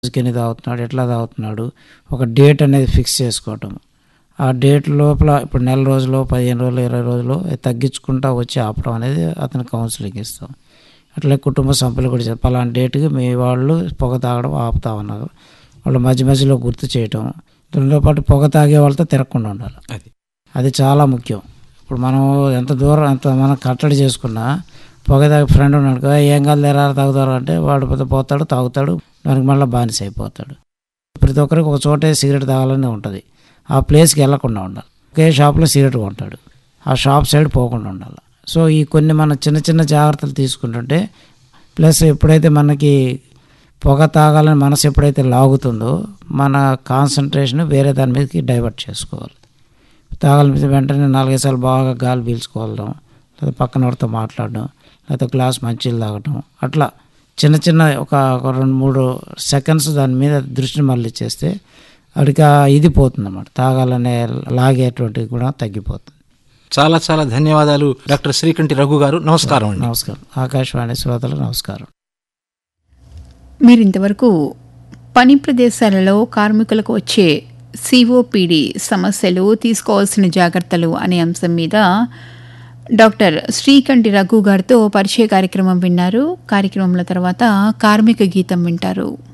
రోజుకి ఎన్ని తాగుతున్నాడు ఎట్లా తాగుతున్నాడు ఒక డేట్ అనేది ఫిక్స్ చేసుకోవటం ఆ డేట్ లోపల ఇప్పుడు నెల రోజులు పదిహేను రోజులు ఇరవై రోజులు తగ్గించుకుంటా వచ్చి ఆపడం అనేది అతను కౌన్సిలింగ్ ఇస్తాం అట్లే కుటుంబ సభ్యులు కూడా చెప్తారు పలానా డేట్కి మీ వాళ్ళు పొగ తాగడం ఆపుతా ఉన్నారు వాళ్ళు మధ్య మధ్యలో గుర్తు చేయటం దానితో పాటు పొగ తాగే వాళ్ళతో తిరగకుండా ఉండాలి అది అది చాలా ముఖ్యం ఇప్పుడు మనం ఎంత దూరం ఎంత మనం కట్టడి చేసుకున్నా పొగ తాగే ఫ్రెండ్ ఉన్నాడు కదా ఏం కాదు లేరా తాగుతారు అంటే వాడు పోతే పోతాడు తాగుతాడు దానికి మళ్ళీ బానిస అయిపోతాడు ప్రతి ఒక్కరికి ఒక చోటే సిగరెట్ తాగాలని ఉంటుంది ఆ ప్లేస్కి వెళ్ళకుండా ఉండాలి ఒకే షాప్లో సిగరెట్ కొంటాడు ఆ షాప్ సైడ్ పోకుండా ఉండాలి సో ఈ కొన్ని మన చిన్న చిన్న జాగ్రత్తలు తీసుకుంటుంటే ప్లస్ ఎప్పుడైతే మనకి పొగ తాగాలని మనసు ఎప్పుడైతే లాగుతుందో మన కాన్సన్ట్రేషన్ వేరే దాని మీదకి డైవర్ట్ చేసుకోవాలి తాగాలని వెంటనే నాలుగైదు సార్లు బాగా గాలి పీల్చుకోవడం లేదా పక్కన వాడితో మాట్లాడడం లేకపోతే గ్లాస్ మంచిలు తాగటం అట్లా చిన్న చిన్న ఒక ఒక రెండు మూడు సెకండ్స్ దాని మీద దృష్టిని మళ్ళీ చేస్తే అడికి ఇది పోతుంది అన్నమాట తాగాలనే లాగేటువంటిది కూడా తగ్గిపోతుంది చాలా చాలా ధన్యవాదాలు డాక్టర్ శ్రీకంఠి రఘు గారు నమస్కారం అండి నమస్కారం ఆకాశవాణి శ్రోతలకు నమస్కారం మీరు ఇంతవరకు పని ప్రదేశాలలో కార్మికులకు వచ్చే సిఓపిడి సమస్యలు తీసుకోవాల్సిన జాగ్రత్తలు అనే అంశం మీద డాక్టర్ శ్రీకంఠి రఘు గారితో పరిచయ కార్యక్రమం విన్నారు కార్యక్రమంలో తర్వాత కార్మిక గీతం వింటారు